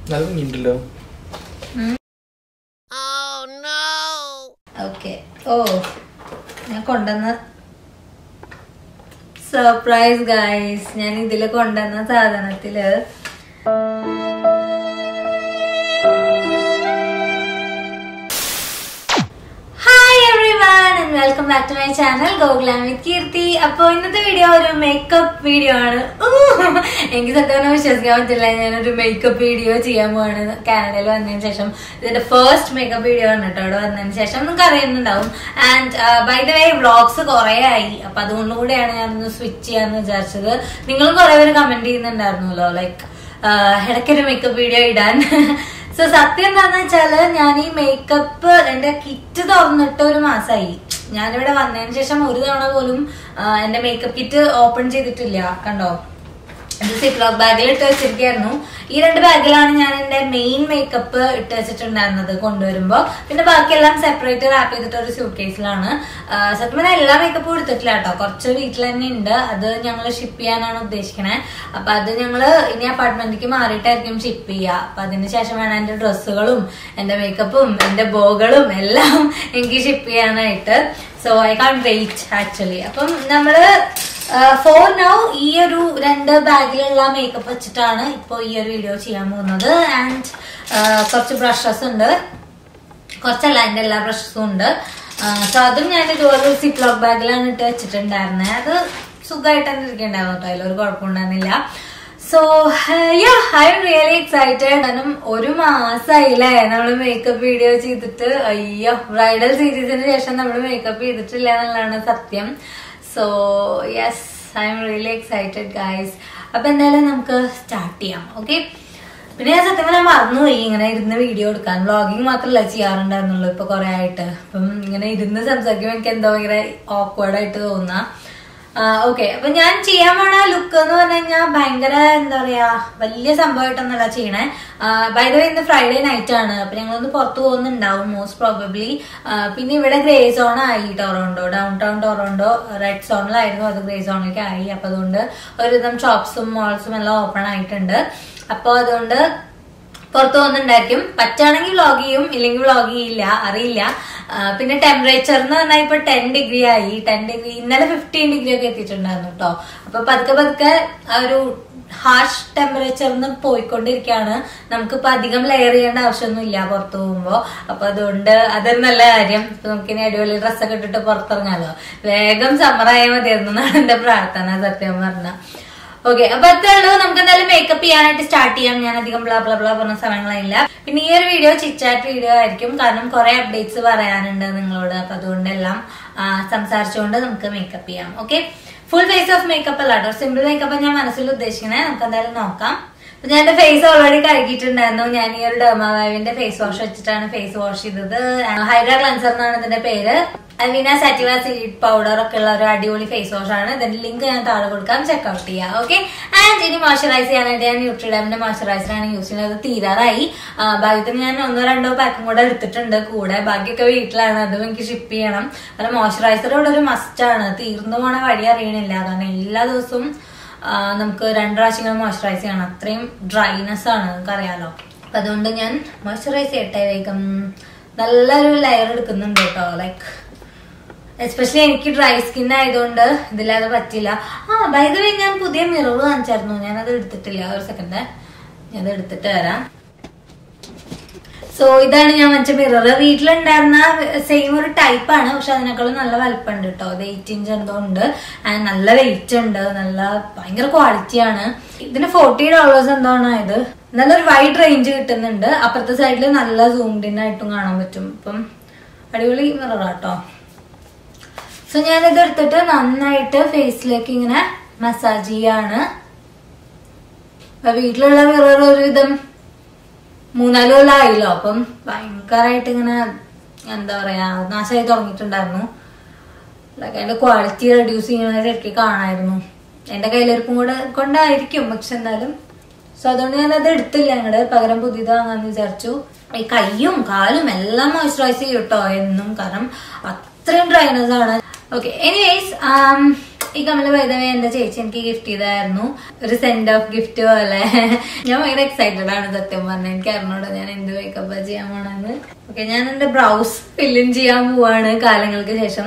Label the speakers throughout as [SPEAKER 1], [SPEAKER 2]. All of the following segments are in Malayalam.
[SPEAKER 1] നല്ല ഭംഗിയുണ്ടല്ലോ
[SPEAKER 2] ഓക്കെ ഓ ഞാൻ കൊണ്ടുവന്ന സർപ്രൈസ് ഗൈസ് ഞാൻ ഇതില് കൊണ്ടുവന്ന സാധനത്തില് hi everyone and welcome back to my channel Gokulam with Keerthi അപ്പൊ ഇന്നത്തെ വീഡിയോ ഒരു മേക്കപ്പ് വീഡിയോ ആണ് ഊ, എനിക്ക് സത്യം പറഞ്ഞാൽ വിശ്വസിക്കാൻ പറ്റില്ല ഞാനൊരു മേക്കപ്പ് വീഡിയോ ചെയ്യാൻ പോവാണ് കാനഡയിൽ വന്നതിന് ശേഷം ഇതിന്റെ ഫസ്റ്റ് മേക്കപ്പ് വീഡിയോ ആണ് കേട്ടോ ഇവിടെ വന്നതിന് ശേഷം നിങ്ങൾക്ക് അറിയുന്നുണ്ടാവും and by the way vlogs കുറെ ആയി അപ്പൊ അതുകൊണ്ട് കൂടെയാണ് ഞാനൊന്ന് സ്വിച്ച് ചെയ്യാന്ന് വിചാരിച്ചത് നിങ്ങളും കുറെ പേര് കമന്റ് ചെയ്യുന്നുണ്ടായിരുന്നല്ലോ ലൈക്ക് ഇടയ്ക്കൊരു മേക്കപ്പ് വീഡിയോ ഇടാൻ സോ സത്യം എന്താന്ന് വെച്ചാല് ഞാൻ ഈ മേക്കപ്പ് എന്റെ കിറ്റ് തുറന്നിട്ട് ഒരു മാസമായി ഞാനിവിടെ വന്നതിന് ശേഷം ഒരു തവണ പോലും ആ, എന്റെ മേക്കപ്പ് കിറ്റ് ഓപ്പൺ ചെയ്തിട്ടില്ല കണ്ടോ ഇത് സിപ്ലോക്ക് ബാഗിൽ ഇട്ട് വെച്ചിരിക്കുകയായിരുന്നു ഈ രണ്ട് ബാഗിലാണ് ഞാൻ എന്റെ മെയിൻ മേക്കപ്പ് ഇട്ട് വെച്ചിട്ടുണ്ടായിരുന്നത് കൊണ്ടുവരുമ്പോ പിന്നെ ബാക്കിയെല്ലാം സെപ്പറേറ്റ് റാപ്പ് ചെയ്തിട്ട് ഒരു സ്യൂട്ട് കേസിലാണ് സത്യം പറഞ്ഞാൽ എല്ലാ മേക്കപ്പും എടുത്തിട്ടില്ല കേട്ടോ കുറച്ച് വീട്ടിൽ തന്നെ ഉണ്ട് അത് ഞങ്ങൾ ഷിപ്പ് ചെയ്യാനാണ് ഉദ്ദേശിക്കണേ അപ്പൊ അത് ഞങ്ങള് ഇനി അപ്പാർട്ട്മെന്റിലേക്ക് മാറിയിട്ടായിരിക്കും ഷിപ്പ് ചെയ്യുക അപ്പൊ അതിന് ശേഷം വേണം എന്റെ ഡ്രസ്സുകളും എന്റെ മേക്കപ്പും എന്റെ ബോകളും എല്ലാം എനിക്ക് ഷിപ്പ് ചെയ്യാനായിട്ട് so I can't wait actually അപ്പം നമ്മള് ഫോർ നൗ ഈ ഒരു രണ്ട് ബാഗിലുള്ള മേക്കപ്പ് വെച്ചിട്ടാണ് ഇപ്പോൾ ഈ ഒരു വീഡിയോ ചെയ്യാൻ പോകുന്നത് ആൻഡ് കുറച്ച് ബ്രഷസ് ഉണ്ട് കുറച്ചല്ല അതിന്റെ എല്ലാ ബ്രഷസും ഉണ്ട് സോ അതും ഞാൻ ഇതുപോലെ ഒരു സിപ്ലോക്ക് ബാഗിലാണ് ഇട്ട് വെച്ചിട്ടുണ്ടായിരുന്നത് അത് സുഖമായിട്ട് തന്നെ ഇരിക്കണ്ടായിരുന്നു കേട്ടോ അതിലൊരു കുഴപ്പമുണ്ടായിരുന്നില്ല so yeah I'm really excited കാരണം ഒരു മാസമായില്ലേ നമ്മൾ മേക്കപ്പ് വീഡിയോ ചെയ്തിട്ട് അയ്യോ ബ്രൈഡൽ സീരീസിന് ശേഷം നമ്മൾ മേക്കപ്പ് ചെയ്തിട്ടില്ല എന്നുള്ളതാണ് സത്യം so yes I'm really excited guys അപ്പൊ എന്തായാലും നമുക്ക് സ്റ്റാർട്ട് ചെയ്യാം ഓക്കെ പിന്നെ ഞാൻ സത്യം പറഞ്ഞാൽ മറന്നുപോയി ഇങ്ങനെ ഇരുന്ന് വീഡിയോ എടുക്കാൻ വ്ളോഗിങ് മാത്രമല്ല ചെയ്യാറുണ്ടായിരുന്നുള്ളൂ ഇപ്പൊ കുറെ ആയിട്ട് അപ്പം ഇങ്ങനെ ഇരുന്ന് സംസാരിക്കുമ്പോൾ എനിക്ക് എന്തോ ഭയങ്കര ഓക്വേർഡ് ആയിട്ട് തോന്നുക ഓക്കെ അപ്പൊ ഞാൻ ചെയ്യാൻ പോണ ലുക്ക് എന്ന് പറഞ്ഞു കഴിഞ്ഞാൽ ഭയങ്കര എന്താ പറയാ വലിയ സംഭവമായിട്ടൊന്നല്ല ചെയ്യണേ ബൈ ദ വേ ഇന്ന് ഫ്രൈഡേ നൈറ്റ് ആണ് അപ്പൊ ഞങ്ങളൊന്ന് പുറത്തു പോകുന്നുണ്ടാവും മോസ്റ്റ് പ്രോബബ്ലി പിന്നെ ഇവിടെ ഗ്രേ സോൺ ആയി Toronto downtown Toronto red സോണിലായിരുന്നു അത് ഗ്രേ സോണിലേക്ക് ആയി അപ്പൊ അതുകൊണ്ട് ഒരുവിധം ഷോപ്സും മോൾസും എല്ലാം ഓപ്പൺ ആയിട്ടുണ്ട് അപ്പൊ അതുകൊണ്ട് പുറത്തു പോകുന്നുണ്ടായിരിക്കും പറ്റുകയാണെങ്കിൽ വ്ളോഗ് ചെയ്യും ഇല്ലെങ്കിൽ വ്ളോഗ് ചെയ്യില്ല അറിയില്ല ആ, പിന്നെ ടെമ്പറേച്ചർ എന്ന് പറഞ്ഞാൽ ഇപ്പൊ ടെൻ ഡിഗ്രി ആയി ടെൻ ഡിഗ്രി ഇന്നലെ ഫിഫ്റ്റീൻ ഡിഗ്രി ഒക്കെ എത്തിയിട്ടുണ്ടായിരുന്നു കേട്ടോ അപ്പൊ പതുക്കെ പതുക്കെ ആ ഒരു ഹാർഷ് ടെമ്പറേച്ചറിന്ന് പോയിക്കൊണ്ടിരിക്കുകയാണ് നമുക്കിപ്പോ അധികം ലെയർ ചെയ്യേണ്ട ആവശ്യമൊന്നുമില്ല പുറത്തു പോകുമ്പോ അപ്പൊ അതുകൊണ്ട് അതൊരു നല്ല കാര്യം ഇപ്പൊ നമുക്ക് ഇനി അടിപൊളി ഡ്രസ്സൊക്കെ ഇട്ടിട്ട് പുറത്തിറങ്ങാലോ വേഗം സമ്മറായാൽ മതിയായിരുന്നു എന്നാണ് എന്റെ പ്രാർത്ഥന സത്യം പറഞ്ഞ ഓക്കെ അപ്പൊ അത്രേ ഉള്ളൂ നമുക്ക് എന്തായാലും മേക്കപ്പ് ചെയ്യാനായിട്ട് സ്റ്റാർട്ട് ചെയ്യാം ഞാൻ അധികം ബ്ലാ ബ്ലാ ബ്ലാ പറഞ്ഞ സമയങ്ങളില്ല പിന്നെ ഈ ഒരു വീഡിയോ ചിറ്റാറ്റ് വീഡിയോ ആയിരിക്കും കാരണം കുറെ അപ്ഡേറ്റ്സ് പറയാനുണ്ട് നിങ്ങളോട് അപ്പൊ അതുകൊണ്ടെല്ലാം ആ, സംസാരിച്ചുകൊണ്ട് നമുക്ക് മേക്കപ്പ് ചെയ്യാം okay full face of makeup അല്ല കേട്ടോ സിമ്പിൾ മേക്കപ്പ് ഞാൻ മനസ്സിൽ ഉദ്ദേശിക്കണേ നമുക്ക് എന്തായാലും നോക്കാം അപ്പൊ ഞാൻ എന്റെ ഫേസ് ഓൾറെഡി കഴുകിയിട്ടുണ്ടായിരുന്നു ഞാൻ ഈ ഒരു ഡെർമാവാവിന്റെ ഫേസ് വാഷ് വെച്ചിട്ടാണ് ഫേസ് വാഷ് ചെയ്തത് ഹൈഡ്രാ ക്ലൻസർ എന്നാണ് ഇതിന്റെ പേര് അലീന സാറ്റിവ സീഡ് പൗഡർ ഒക്കെ ഉള്ള ഒരു അടിപൊളി ഫേസ് വാഷ് ആണ് ഇതിന്റെ ലിങ്ക് ഞാൻ താഴെ കൊടുക്കാം ചെക്ക്ഔട്ട് ചെയ്യാം ഓക്കെ ആൻഡ് ഇനി മോയ്സ്ചറൈസ് ചെയ്യാനായിട്ട് ഞാൻ ന്യൂട്രിഡാമിന്റെ മോയ്സ്ചറൈസർ ആണ് യൂസ് ചെയ്യുന്നത് തീരാറായി ആ, ഭാഗ്യത്തിന് ഞാൻ ഒന്നോ രണ്ടോ പാക്കും കൂടെ എടുത്തിട്ടുണ്ട് കൂടെ ബാക്കിയൊക്കെ വീട്ടിലാണ് അതും എനിക്ക് ഷിപ്പ് ചെയ്യണം കാരണം മോയ്സ്ചറൈസർ ഇവിടെ ഒരു മസ്റ്റ് ആണ് തീർന്നു പോണ വഴി അറിയണില്ല കാരണം എല്ലാ ദിവസവും ആ, നമുക്ക് രണ്ട് പ്രാവശ്യം മോയ്സ്ചറൈസ് ചെയ്യണം അത്രയും ഡ്രൈനെസ് ആണ് നമുക്ക് അറിയാലോ അപ്പൊ അതുകൊണ്ട് ഞാൻ മോയ്സ്ചറൈസ് ചെയ്യട്ടെ വേഗം നല്ലൊരു ലെയർ എടുക്കുന്നുണ്ട് കേട്ടോ ലൈക്ക് എസ്പെഷ്യലി എനിക്ക് ഡ്രൈ സ്കിൻ ആയതുകൊണ്ട് ഇതില്ലാതെ പറ്റില്ല ആ ബൈ ദ വേ ഞാൻ പുതിയ മിറർ കാണിച്ചായിരുന്നു ഞാനത് എടുത്തിട്ടില്ല ഒരു സെക്കൻഡ് ഞാനത് എടുത്തിട്ട് വരാം സോ ഇതാണ് ഞാൻ വെച്ച മിറർ വീട്ടിലുണ്ടായിരുന്ന സെയിം ഒരു ടൈപ്പ് ആണ് പക്ഷെ അതിനേക്കാളും നല്ല വലുപ്പമുണ്ട് കേട്ടോ അത് എയ്റ്റ് ഇഞ്ച് എന്തോ ഉണ്ട് ആൻഡ് നല്ല വെയിറ്റ് ഉണ്ട് നല്ല ഭയങ്കര ക്വാളിറ്റിയാണ് ഇതിന് ഫോർട്ടി ഡോളേഴ്സ് എന്താണ് ഇത് നല്ലൊരു വൈഡ് റേഞ്ച് കിട്ടുന്നുണ്ട് അപ്പുറത്തെ സൈഡിൽ നല്ല സൂംഡ് ഇൻ ആയിട്ടും കാണാൻ പറ്റും ഇപ്പം അടിപൊളി മിറർ കേട്ടോ സോ ഞാനിത് എടുത്തിട്ട് നന്നായിട്ട് ഫേസിലേക്ക് ഇങ്ങനെ മസാജ് ചെയ്യാണ് അപ്പൊ വീട്ടിലുള്ള മിറർ ഒരുവിധം മൂന്നാല് കൊല്ലമായില്ലോ അപ്പം ഭയങ്കരമായിട്ട് ഇങ്ങനെ എന്താ പറയാ നാശമായി തുടങ്ങിയിട്ടുണ്ടായിരുന്നു ലൈക്ക് അതിന്റെ ക്വാളിറ്റി റെഡ്യൂസ് ചെയ്യുന്നത് എനിക്ക് കാണായിരുന്നു എന്റെ കയ്യിലിരിപ്പും കൂടെ കൊണ്ടായിരിക്കും പക്ഷെ എന്നാലും സോ അതുകൊണ്ട് ഞാൻ അത് എടുത്തില്ല ഞങ്ങള് പകരം പുതിയത് വാങ്ങാന്ന് വിചാരിച്ചു ഈ കൈയും കാലും എല്ലാം മോയ്സ്ചറൈസ് ചെയ്യും കേട്ടോ എന്നും കാരണം അത്രയും ഡ്രൈനസ് ആണ് ഓക്കെ എനിവേസ് ഈ കമ്മല് വൈദവേ എന്റെ ചേച്ചി എനിക്ക് ഗിഫ്റ്റ് ചെയ്തായിരുന്നു ഒരു സെൻഡ് ഓഫ് ഗിഫ്റ്റ് പോലെ ഞാൻ ഭയങ്കര എക്സൈറ്റഡ് ആണ് സത്യം പറഞ്ഞത് എനിക്ക് അറിഞ്ഞൂടാ ഞാൻ എന്ത് മേക്കപ്പ് ചെയ്യാൻ പോണെന്ന് ഓക്കെ ഞാൻ എന്റെ ബ്രൗസ് ഫില്ലിൻ ചെയ്യാൻ പോവാണ് കാലങ്ങൾക്ക് ശേഷം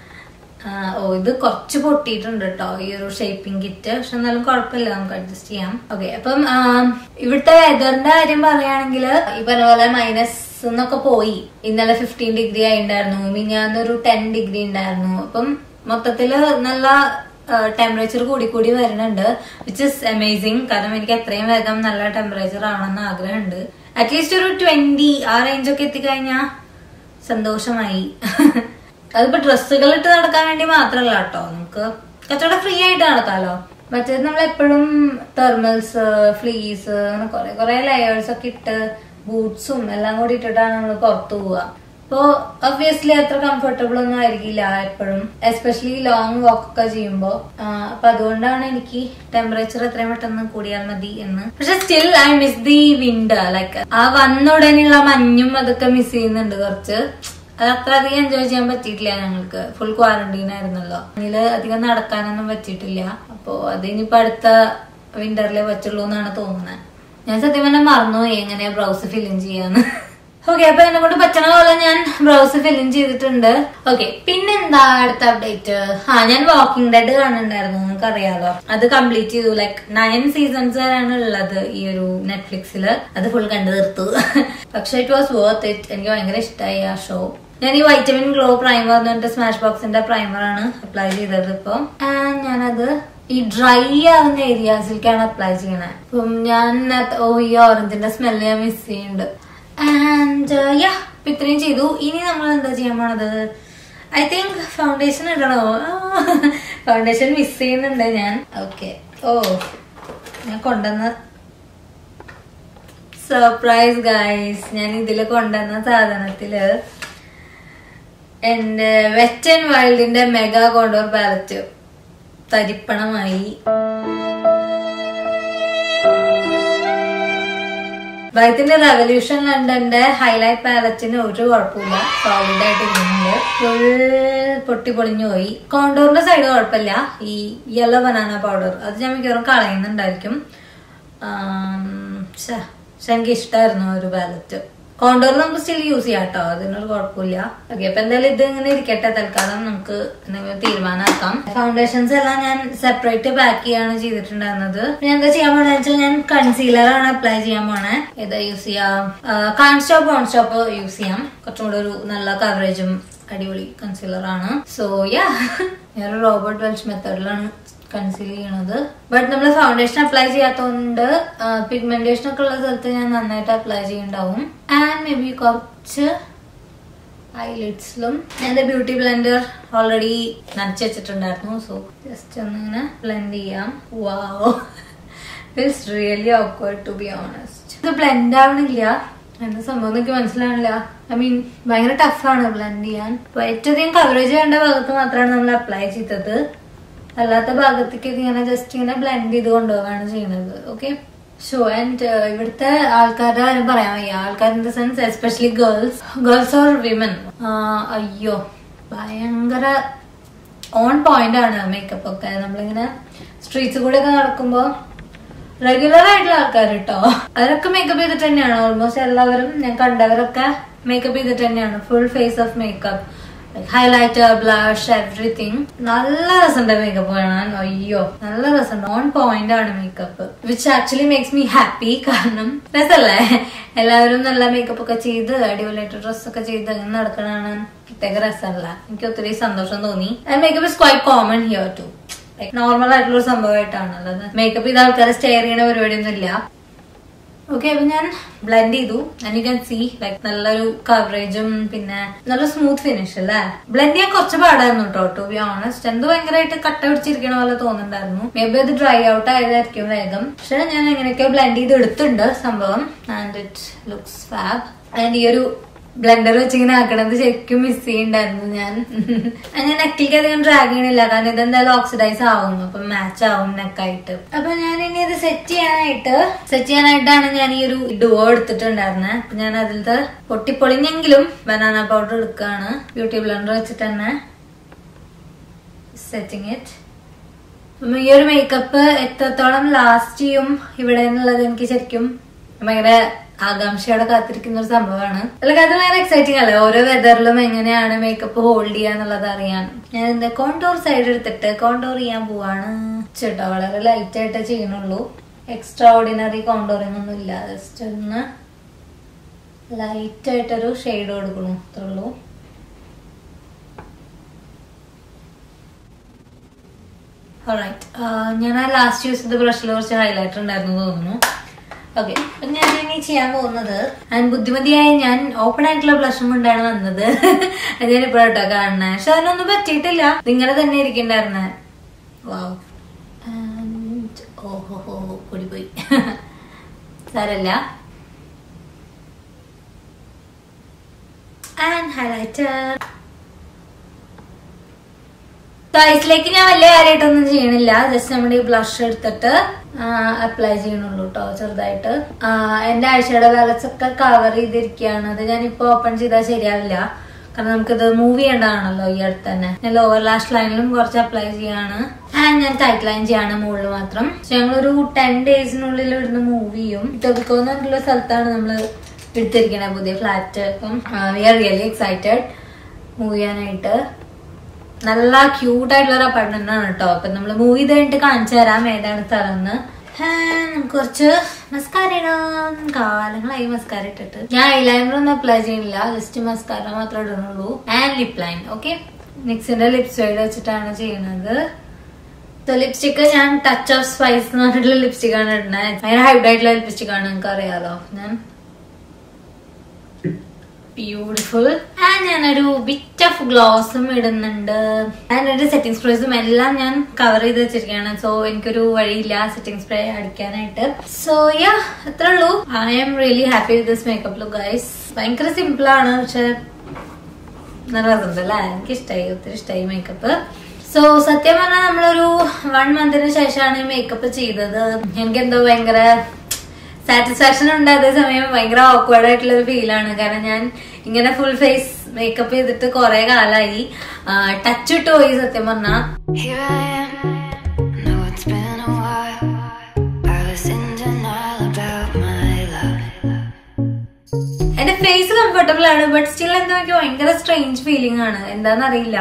[SPEAKER 2] ആ, ഓ ഇത് കുറച്ച് പൊട്ടിയിട്ടുണ്ട് കേട്ടോ ഈ ഒരു ഷേപ്പിംഗ് കിറ്റ് പക്ഷെ എന്നാലും കുഴപ്പമില്ല നമുക്ക് അഡ്ജസ്റ്റ് ചെയ്യാം ഓക്കെ അപ്പം ആ, ഇവിടുത്തെ വെതറിന്റെ കാര്യം പറയുകയാണെങ്കിൽ ഈ പറഞ്ഞ പോലെ മൈനസ് എന്നൊക്കെ പോയി ഇന്നലെ ഫിഫ്റ്റീൻ ഡിഗ്രി ആയിണ്ടായിരുന്നു മിഞ്ഞാന്നൊരു ടെൻ ഡിഗ്രി ഉണ്ടായിരുന്നു അപ്പം മൊത്തത്തില് നല്ല ടെമ്പറേച്ചർ കൂടി കൂടി വരുന്നുണ്ട് വിച്ച് ഇസ് അമേസിങ് കാരണം എനിക്ക് എത്രയും വേഗം നല്ല ടെമ്പറേച്ചർ ആവണമെന്ന് ആഗ്രഹമുണ്ട് അറ്റ്ലീസ്റ്റ് ഒരു ട്വന്റി ആ റേഞ്ചൊക്കെ എത്തിക്കഴിഞ്ഞാൽ സന്തോഷമായി അതിപ്പോ ഡ്രസ്സുകൾ ഇട്ട് നടക്കാൻ വേണ്ടി മാത്രല്ല കേട്ടോ നമുക്ക് കച്ചവടം ഫ്രീ ആയിട്ട് നടക്കാലോ മറ്റേത് നമ്മൾ എപ്പോഴും തെർമൽസ് ഫ്ലീസ് അങ്ങനെ കുറെ കുറെ ലെയേഴ്സ് ഒക്കെ ഇട്ട് ബൂട്ട്സും എല്ലാം കൂടി ഇട്ടിട്ടാണ് നമ്മൾ പുറത്തു പോവുക അപ്പോ ഒബ്വിയസ്ലി അത്ര കംഫർട്ടബിൾ ഒന്നും ആയിരിക്കില്ല എപ്പോഴും എസ്പെഷ്യലി ലോങ് വാക്ക് ഒക്കെ ചെയ്യുമ്പോ ആ, അപ്പൊ അതുകൊണ്ടാണ് എനിക്ക് ടെമ്പറേച്ചർ എത്രയും പെട്ടെന്ന് കൂടിയാൽ മതി എന്ന് പക്ഷെ still I miss the winter like ആ വന്ന ഉടനെയുള്ള മഞ്ഞും അതൊക്കെ മിസ് ചെയ്യുന്നുണ്ട് കുറച്ച് അത് അത്ര അധികം എൻജോയ് ചെയ്യാൻ പറ്റിയിട്ടില്ല ഞങ്ങൾക്ക് ഫുൾ ക്വാറന്റീൻ ആയിരുന്നല്ലോ അതില് അധികം നടക്കാനൊന്നും പറ്റിയിട്ടില്ല അപ്പോ അത് ഇനിയിപ്പോ അടുത്ത വിന്ററിലേ പറ്റുള്ളൂ എന്നാണ് തോന്നുന്നത് ഞാൻ സത്യം പറഞ്ഞാൽ മറന്നുപോയി എങ്ങനെയാ ബ്രൗസ് ഫില്ലിൻ ചെയ്യാന്ന് ഓക്കെ അപ്പൊ എന്നെ കൊണ്ട് പറ്റണ പോലെ ഞാൻ ബ്രൗസ് ഫില്ലിൻ ചെയ്തിട്ടുണ്ട് ഓക്കെ പിന്നെന്താ അടുത്ത അപ്ഡേറ്റ് ആ ഞാൻ വാക്കിംഗ് ഡെഡ് കാണുന്നുണ്ടായിരുന്നു നിങ്ങൾക്ക് അറിയാലോ അത് കംപ്ലീറ്റ് ചെയ്തു ലൈക്ക് നയൻ സീസൺസ് വരെയാണ് ഉള്ളത് ഈ ഒരു നെറ്റ്ഫ്ലിക്സിൽ അത് ഫുൾ കണ്ടു തീർത്തു പക്ഷെ ഇറ്റ് വാസ് വർത്ത് ഇറ്റ് എനിക്ക് ഭയങ്കര ഇഷ്ടമായി ആ ഷോ ഞാൻ ഈ വൈറ്റമിൻ ഗ്ലോ പ്രൈമർ എന്ന് പറഞ്ഞിട്ട് സ്മാഷ് ബോക്സിന്റെ പ്രൈമർ ആണ് അപ്ലൈ ചെയ്തത് ഇപ്പൊ ആൻഡ് ഞാനത് ഈ ഡ്രൈ ആവുന്ന ഏരിയാസിലേക്കാണ് അപ്ലൈ ചെയ്യണത് അപ്പം ഞാൻ അത് ഓ ഈ ഓറഞ്ചിന്റെ സ്മെല്ല് ഞാൻ മിസ് ചെയ്യുന്നുണ്ട് ആൻഡ് യാ ഇപ്പൊ ഇത്രയും ചെയ്തു ഇനി നമ്മൾ എന്താ ചെയ്യാൻ പോണത് ഐ തിങ്ക് ഫൗണ്ടേഷൻ ഇടണോ ഫൗണ്ടേഷൻ മിസ് ചെയ്യുന്നുണ്ട് ഞാൻ ഓക്കെ ഓ ഞാൻ കൊണ്ടുവന്ന സർപ്രൈസ് ഗൈസ് ഞാൻ ഇതില് കൊണ്ടുവന്ന സാധനത്തില് എന്റെ വെറ്റ് ആൻഡ് വൈൽഡിന്റെ മെഗാ കോണ്ടോർ പാലറ്റ് തരിപ്പണമായി വൈത്തിന്റെ റെവല്യൂഷൻ ലണ്ടന്റെ ഹൈലൈറ്റ് പാലറ്റിന് ഒരു കുഴപ്പമില്ല സോളിഡ് ആയിട്ട് ഇരിക്കുന്നുണ്ട് ഫുൾ പൊട്ടി പൊളിഞ്ഞു പോയി കോണ്ടോറിന്റെ സൈഡ് കുഴപ്പമില്ല ഈ യെല്ലോ ബനാന പൗഡർ അത് ഞാൻ മിക്കവാറും കളയുന്നുണ്ടായിരിക്കും ആം, ശ്ശെ, പക്ഷെ എനിക്ക് ഇഷ്ടമായിരുന്നു ഒരു പാലറ്റ് കോണ്ടോർ നമുക്ക് സ്റ്റിൽ യൂസ് ചെയ്യാം കേട്ടോ അതിനൊരു കുഴപ്പമില്ല ഓക്കെ അപ്പൊ എന്തായാലും ഇത് ഇങ്ങനെ ഇരിക്കട്ടെ തൽക്കാലം നമുക്ക് എന്തെങ്കിലും തീരുമാനമാക്കാം ഫൗണ്ടേഷൻസ് എല്ലാം ഞാൻ സെപ്പറേറ്റ് പാക്ക് ചെയ്യാണ് ചെയ്തിട്ടുണ്ടായിരുന്നത് ഞാൻ എന്താ ചെയ്യാൻ പോണെന്ന് വെച്ചാൽ ഞാൻ കൺസീലർ ആണ് അപ്ലൈ ചെയ്യാൻ പോണേ ഏതാ യൂസ് ചെയ്യാം can't stop won't stop use ചെയ്യാം കുറച്ചും കൂടെ ഒരു നല്ല കവറേജും അടിപൊളി കൺസീലർ ആണ് സോ യാ ഞാൻ റോബർട്ട് വെൽഷ് മെത്തേഡിലാണ് കൺസീൽ ചെയ്യണത് ബട്ട് നമ്മൾ ഫൗണ്ടേഷൻ അപ്ലൈ ചെയ്യാത്തതുകൊണ്ട് പിഗ്മെന്റേഷൻ ഒക്കെ ഉള്ള സ്ഥലത്ത് ഞാൻ നന്നായിട്ട് അപ്ലൈ ചെയ്യുന്നുണ്ടാവും ആൻഡ് മേ ബി കുറച്ച് ഐലിഡ്സിലും ഞാൻ ബ്യൂട്ടി ബ്ലെൻഡർ ഓൾറെഡി നനച്ച് വെച്ചിട്ടുണ്ടായിരുന്നു സോ ജസ്റ്റ് ഒന്നിങ്ങനെ ബ്ലെൻഡ് ചെയ്യാം wow it's really awkward to be honest ഇത് ബ്ലെൻഡ് ആവണില്ല എന്താ സംഭവം എനിക്ക് മനസ്സിലാവണില്ല ഐ മീൻ ഭയങ്കര ടഫാണ് ബ്ലെൻഡ് ചെയ്യാൻ അപ്പൊ ഏറ്റവും അധികം കവറേജ് വേണ്ട ഭാഗത്ത് മാത്രമാണ് നമ്മൾ അപ്ലൈ ചെയ്തത് അല്ലാത്ത ഭാഗത്തേക്ക് ഇങ്ങനെ ജസ്റ്റ് ഇങ്ങനെ ബ്ലെൻഡ് ചെയ്ത് കൊണ്ടുപോവാണ് ചെയ്യുന്നത് ഓക്കെ ഷോ ആൻഡ് ഇവിടുത്തെ ആൾക്കാരുടെ കാര്യം പറയാൻ വയ്യ ആൾക്കാർ in the sense especially girls girls or women അയ്യോ ഭയങ്കര ഓൺ പോയിന്റ് ആണ് മേക്കപ്പ് ഒക്കെ നമ്മളിങ്ങനെ സ്ട്രീറ്റ്സ് കൂടെ ഒക്കെ നടക്കുമ്പോ റെഗുലർ ആയിട്ടുള്ള ആൾക്കാർ കേട്ടോ അവരൊക്കെ മേക്കപ്പ് ചെയ്തിട്ട് തന്നെയാണ് ഓൾമോസ്റ്റ് എല്ലാവരും ഞാൻ കണ്ടവരൊക്കെ മേക്കപ്പ് ചെയ്തിട്ട് തന്നെയാണ് full face of makeup highlighter blush everything നല്ല രസമുണ്ട് മേക്കപ്പ് കാണാൻ അയ്യോ നല്ല രസമുണ്ട് ഓൺ പോയിന്റ് ആണ് makeup which actually makes me happy കാരണം രസല്ലേ എല്ലാവരും നല്ല മേക്കപ്പ് ഒക്കെ ചെയ്ത് അടിപൊളിയായിട്ട് ഡ്രസ് ഒക്കെ ചെയ്ത് അങ്ങനെ നടക്കണതാണ് പ്രത്യേക രസമല്ല എനിക്ക് ഒത്തിരി സന്തോഷം തോന്നി makeup is quite common here to normal ആയിട്ടുള്ള ഒരു സംഭവമായിട്ടാണ് അല്ലാതെ മേക്കപ്പ് ചെയ്ത ആൾക്കാരെ സ്റ്റെയർ ചെയ്യുന്ന പരിപാടിയൊന്നും ഇല്ല ഓക്കെ അപ്പൊ ഞാൻ ബ്ലെൻഡ് ചെയ്തു and you can see like നല്ലൊരു കവറേജും പിന്നെ നല്ല സ്മൂത്ത് ഫിനിഷ് അല്ലേ ബ്ലെൻഡ് ചെയ്യാൻ കുറച്ച് പാടായിരുന്നു കേട്ടോ ടു ബി ഓണസ്റ്റ് എന്തോ ഭയങ്കരമായിട്ട് കട്ട പിടിച്ചിരിക്കണ പോലെ തോന്നുന്നുണ്ടായിരുന്നു മേ ബി അത് ഡ്രൈ ഔട്ട് ആയതായിരിക്കും വേഗം പക്ഷെ ഞാൻ എങ്ങനെയൊക്കെ ബ്ലെൻഡ് ചെയ്ത് എടുത്തിട്ടുണ്ട് സംഭവം and it looks fab and ഈ ഒരു ബ്ലെൻഡർ വെച്ച് ഇങ്ങനെ ആക്കണത് ശരിക്കും മിസ് ചെയ്യുന്നുണ്ടായിരുന്നു ഞാൻ ഞാൻ നെക്കിലേക്ക് അധികം ഡ്രാഗ് ചെയ്യണില്ല കാരണം ഇതെന്തായാലും ഓക്സിഡൈസ് ആവും അപ്പൊ മാച്ച് ആവും നെക്കായിട്ട് അപ്പൊ ഞാൻ ഇനി ഇത് സെറ്റ് ചെയ്യാനായിട്ട് സെറ്റ് ചെയ്യാനായിട്ടാണ് ഞാൻ ഈ ഒരു ഡുവോ എടുത്തിട്ടുണ്ടായിരുന്നത് അപ്പൊ ഞാൻ അതിലത്തെ പൊട്ടിപ്പൊളിഞ്ഞെങ്കിലും ബനാന പൗഡർ എടുക്കുകയാണ് ബ്യൂട്ടി ബ്ലെൻഡർ വെച്ചിട്ട് തന്നെ സെറ്റിങ് ഇറ്റ് അപ്പം ഈ ഒരു മേക്കപ്പ് എത്രത്തോളം ലാസ്റ്റ് ചെയ്യും ഇവിടെ എന്നുള്ളത് എനിക്ക് ശരിക്കും ഭയങ്കര ആകാംക്ഷയോടെ കാത്തിരിക്കുന്ന ഒരു സംഭവമാണ് അല്ലെങ്കിൽ അത് ഭയങ്കര എക്സൈറ്റിംഗ് അല്ലേ ഓരോ വെതറിലും എങ്ങനെയാണ് മേക്കപ്പ് ഹോൾഡ് ചെയ്യുക എന്നുള്ളത് അറിയാൻ ഞാൻ എന്താ കോണ്ടോർ സൈഡ് എടുത്തിട്ട് കോണ്ടോർ ചെയ്യാൻ പോവാണ് ചേട്ടാ വളരെ ലൈറ്റ് ആയിട്ട് ചെയ്യണുള്ളൂ എക്സ്ട്രാ ഓർഡിനറി കോണ്ടോറിംഗ് ഒന്നും ഇല്ല ജസ്റ്റ് ഒന്ന് ലൈറ്റ് ആയിട്ടൊരു ഷെയ്ഡ് കൊടുക്കണു അത്രേ ഉള്ളൂ Alright. ആഹ് ഞാൻ ആ ലാസ്റ്റ് യൂസ് ചെയ്ത ബ്രഷിൽ കുറച്ച് ഹൈലൈറ്റർ ഉണ്ടായിരുന്നു എന്ന് തോന്നുന്നു ഓക്കെ ഞാൻ ഇനി ചെയ്യാൻ പോകുന്നത് ഞാൻ ബുദ്ധിമതിയായ ഞാൻ ഓപ്പൺ ആയിട്ടുള്ള ബ്ലഷും കൊണ്ടാണ് വന്നത് അത് ഞാൻ ഇപ്പോഴാട്ടോ കാണുന്നത് പക്ഷെ അതിനൊന്നും പറ്റിയിട്ടില്ല നിങ്ങളെ തന്നെ ഇരിക്കണ്ടായിരുന്നെ വാവ് ഓഹോ ഹോ കൂടി പോയി സാരല്ല ആൻഡ് ഹൈലൈറ്റർ ഐസിലേക്ക് ഞാൻ വലിയ കാര്യമായിട്ടൊന്നും ചെയ്യണില്ല ജസ്റ്റ് നമ്മുടെ ഈ ബ്ലഷ് എടുത്തിട്ട് അപ്ലൈ ചെയ്യണുള്ളൂ കേട്ടോ ചെറുതായിട്ട് ആ, എന്റെ ആഴ്ചയുടെ ബാലൻസ് ഒക്കെ കവർ ചെയ്തിരിക്കുകയാണ് അത് ഞാൻ ഇപ്പൊ ഓപ്പൺ ചെയ്താൽ ശരിയാവില്ല കാരണം നമുക്കിത് മൂവ് ചെയ്യേണ്ടതാണല്ലോ ഈ അടുത്ത് തന്നെ ഞാൻ ലോവർ ലാസ്റ്റ് ലൈനിലും കുറച്ച് അപ്ലൈ ചെയ്യാണ് ആൻഡ് ഞാൻ ടൈറ്റ് ലൈൻ ചെയ്യാണ് മുകളിൽ മാത്രം So, ഞങ്ങളൊരു ടെൻ ഡേയ്സിനുള്ളിൽ ഇവിടുന്ന് മൂവ് ചെയ്യും ടൊബിക്കോ എന്ന് പറഞ്ഞിട്ടുള്ള സ്ഥലത്താണ് നമ്മൾ എടുത്തിരിക്കണത് പുതിയ ഫ്ലാറ്റ് അപ്പം we are really excited move ചെയ്യാനായിട്ട് നല്ല ക്യൂട്ട് ആയിട്ടുള്ള ഒരു അപ്പാർട്ട്മെന്റ് ആണ് കേട്ടോ അപ്പൊ നമ്മള് മൂവ് ചെയ്ത് കഴിഞ്ഞിട്ട് കാണിച്ചു തരാം ഏതാണ് സ്ഥലം എന്ന് ഹാ, നമുക്ക് കുറച്ച് മസ്കാര ഇടാം കാലങ്ങളായി മസ്കാര ഇട്ടിട്ട് ഞാൻ ഐലൈനർ ഒന്നും അപ്ലൈ ചെയ്യില്ല ജസ്റ്റ് മസ്കാര മാത്രമേ ഇടുന്നുള്ളൂ ആൻഡ് ലിപ് ലൈൻ ഓക്കെ നിക്സിന്റെ ലിപ് ഷെയ്ഡ് വെച്ചിട്ടാണ് ചെയ്യുന്നത് ലിപ്സ്റ്റിക് ഞാൻ ടച്ച് ഓഫ് സ്പൈസ് എന്ന് പറഞ്ഞിട്ടുള്ള ലിപ്സ്റ്റിക് ആണ് ഇടുന്നത് ഭയങ്കര ഹൈബ്രിഡ് ആയിട്ടുള്ള ലിപ്സ്റ്റിക് ആണ് നിങ്ങൾക്ക് അറിയാലോ ഞാൻ ബ്യൂട്ടിഫുൾ ആൻഡ് ഞാനൊരു ബിറ്റ് ഓഫ് ഗ്ലോസും ഇടുന്നുണ്ട് ആൻഡ് എന്റെ സെറ്റിംഗ് സ്പ്രേസും എല്ലാം ഞാൻ കവർ ചെയ്ത് വെച്ചിരിക്കുകയാണ് സോ എനിക്കൊരു വഴിയില്ല സെറ്റിംഗ് സ്പ്രേ അടിക്കാനായിട്ട് സോ യാ അത്രേ ഉള്ളൂ I am really happy with this makeup look guys ഭയങ്കര സിമ്പിൾ ആണ് പക്ഷെ നല്ല രസമുണ്ടല്ലേ എനിക്ക് ഇഷ്ടമായി ഒത്തിരി ഇഷ്ടമായി മേക്കപ്പ് സോ സത്യം പറഞ്ഞാൽ നമ്മളൊരു വൺ മന്തിന് ശേഷമാണ് ഈ മേക്കപ്പ് ചെയ്തത് എനിക്കെന്തോ ഭയങ്കര സാറ്റിസ്ഫാക്ഷൻ ഉണ്ട് അതേസമയം ഭയങ്കര ഓക്വേർഡ് ആയിട്ടുള്ള ഒരു ഫീലാണ് കാരണം ഞാൻ ഇങ്ങനെ ഫുൾ ഫേസ് മേക്കപ്പ് ചെയ്തിട്ട് കുറെ കാലായി ടച്ച് ഇട്ട് പോയി സത്യം പറഞ്ഞാ
[SPEAKER 1] Here I am. Know it's been a while. I was in denial about my love.
[SPEAKER 2] എന്റെ ഫേസ് കംഫർട്ടബിൾ ആണ് ബട്ട് സ്റ്റിൽ എന്തോ എനിക്ക് ഭയങ്കര സ്ട്രേഞ്ച് ഫീലിംഗ് ആണ് എന്താണെന്നറിയില്ല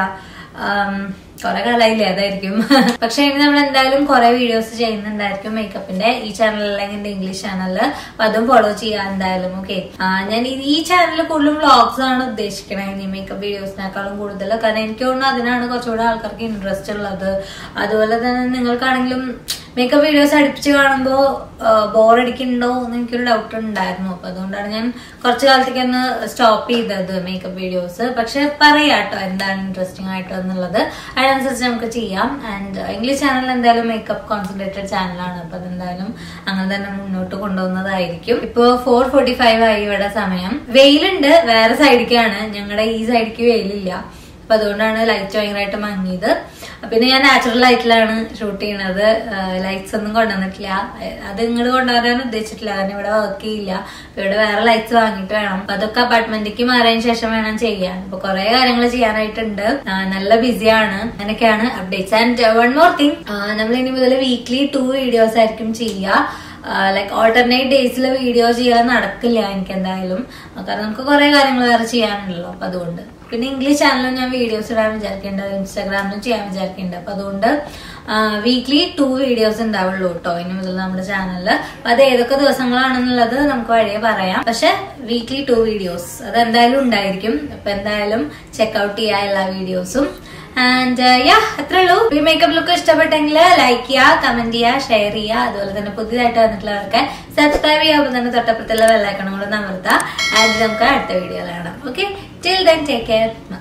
[SPEAKER 2] കുറെ കാലായില്ലേ അതായിരിക്കും പക്ഷെ ഇനി നമ്മൾ എന്തായാലും കുറെ വീഡിയോസ് ചെയ്യുന്നുണ്ടായിരിക്കും മേക്കപ്പിന്റെ ഈ ചാനൽ അല്ലെങ്കിൽ എന്റെ ഇംഗ്ലീഷ് ചാനലില് അപ്പൊ അതും ഫോളോ ചെയ്യാം എന്തായാലും ഓക്കെ ഞാൻ ഈ- ഈ ചാനലിൽ കൂടുതലും വ്ളോഗ്സ് ആണ് ഉദ്ദേശിക്കണത് ഇനി മേക്കപ്പ് വീഡിയോസിനേക്കാളും കൂടുതൽ കാരണം എനിക്ക് തോന്നുന്നു അതിനാണ് കുറച്ചുകൂടെ ആൾക്കാർക്ക് ഇൻട്രസ്റ്റ് ഉള്ളത് അതുപോലെ തന്നെ നിങ്ങൾക്കാണെങ്കിലും മേക്കപ്പ് വീഡിയോസ് അടുപ്പിച്ച് കാണുമ്പോൾ ബോറടിക്കുന്നുണ്ടോ എന്ന് എനിക്കൊരു ഡൗട്ട് ഉണ്ടായിരുന്നു അപ്പൊ അതുകൊണ്ടാണ് ഞാൻ കുറച്ചു കാലത്തേക്ക് ഒന്ന് സ്റ്റോപ്പ് ചെയ്തത് മേക്കപ്പ് വീഡിയോസ് പക്ഷെ പറയാട്ടോ എന്താണ് ഇൻട്രസ്റ്റിംഗ് ആയിട്ട് എന്നുള്ളത് അതിനനുസരിച്ച് നമുക്ക് ചെയ്യാം ആൻഡ് ഇംഗ്ലീഷ് ചാനൽ എന്തായാലും മേക്കപ്പ് കോൺസെൻട്രേറ്റഡ് ചാനലാണ് അപ്പൊ അതെന്തായാലും അങ്ങനെ തന്നെ മുന്നോട്ട് കൊണ്ടുപോകുന്നതായിരിക്കും ഇപ്പൊ ഫോർ ഫോർട്ടി ഫൈവ് ആയി ഇവിടെ സമയം വെയിലുണ്ട് വേറെ സൈഡിലേക്കാണ് ഞങ്ങളുടെ ഈ സൈഡിലേക്ക് വെയിലില്ല അപ്പൊ അതുകൊണ്ടാണ് ലൈറ്റ് ഭയങ്കരമായിട്ട് മങ്ങിയത് പിന്നെ ഞാൻ നാച്ചുറൽ ലൈറ്റിലാണ് ഷൂട്ട് ചെയ്യണത് ലൈറ്റ്സ് ഒന്നും കൊണ്ടുവന്നിട്ടില്ല ഏഹ് അത് ഇങ്ങോട്ട് കൊണ്ടുവരാൻ ഉദ്ദേശിച്ചിട്ടില്ല കാരണം ഇവിടെ വർക്ക് ചെയ്യില്ല അപ്പൊ ഇവിടെ വേറെ ലൈറ്റ്സ് വാങ്ങിയിട്ട് വേണം അപ്പൊ അതൊക്കെ അപ്പാർട്ട്മെന്റിലേക്ക് മാറിയതിനു ശേഷം വേണം ചെയ്യാൻ അപ്പൊ കുറെ കാര്യങ്ങൾ ചെയ്യാനായിട്ടുണ്ട് ആ, നല്ല ബിസിയാണ് അങ്ങനെയൊക്കെയാണ് updates and one more thing നമ്മൾ ഇനി മുതൽ വീക്ക്ലി ടു വീഡിയോസ് ആയിരിക്കും ചെയ്യുക ലൈക്ക് ഓൾട്ടർനേറ്റ് ഡേയ്സിൽ വീഡിയോ ചെയ്യാൻ നടക്കില്ല എനിക്ക് എന്തായാലും ആ, കാരണം നമുക്ക് കുറെ കാര്യങ്ങൾ വേറെ ചെയ്യാനുണ്ടല്ലോ അപ്പൊ അതുകൊണ്ട് പിന്നെ ഇംഗ്ലീഷ് ചാനലിലും ഞാൻ വീഡിയോസ് ഇടാൻ വിചാരിക്കുന്നുണ്ട് ഇൻസ്റ്റാഗ്രാമിലും ചെയ്യാൻ വിചാരിക്കുന്നുണ്ട് അപ്പൊ അതുകൊണ്ട് വീക്ക്ലി ടു വീഡിയോസ് ഉണ്ടാവുള്ളൂ കേട്ടോ ഇനി മുതൽ നമ്മുടെ ചാനലില് അപ്പൊ അത് ഏതൊക്കെ ദിവസങ്ങളാണെന്നുള്ളത് നമുക്ക് വഴിയെ പറയാം പക്ഷെ വീക്ക്ലി ടു വീഡിയോസ് അത് എന്തായാലും ഉണ്ടായിരിക്കും അപ്പൊ എന്തായാലും ചെക്ക്ഔട്ട് ചെയ്യാം എല്ലാ വീഡിയോസും ആൻഡ് യാ അത്രേ ഉള്ളൂ ഈ മേക്കപ്പ് ലുക്ക് ഇഷ്ടപ്പെട്ടെങ്കിൽ ലൈക്ക് ചെയ്യുക കമന്റ് ചെയ്യുക ഷെയർ ചെയ്യുക അതുപോലെ തന്നെ പുതിയതായിട്ട് വന്നിട്ടുള്ളവർക്ക് സബ്സ്ക്രൈബ് ചെയ്യുക ഒപ്പം തന്നെ തൊട്ടപ്പുറത്തുള്ള വെള്ളൈക്കണം കൂടെ നമർത്താം ആൻഡ് നമുക്ക് അടുത്ത വീഡിയോ കാണാം okay till then take care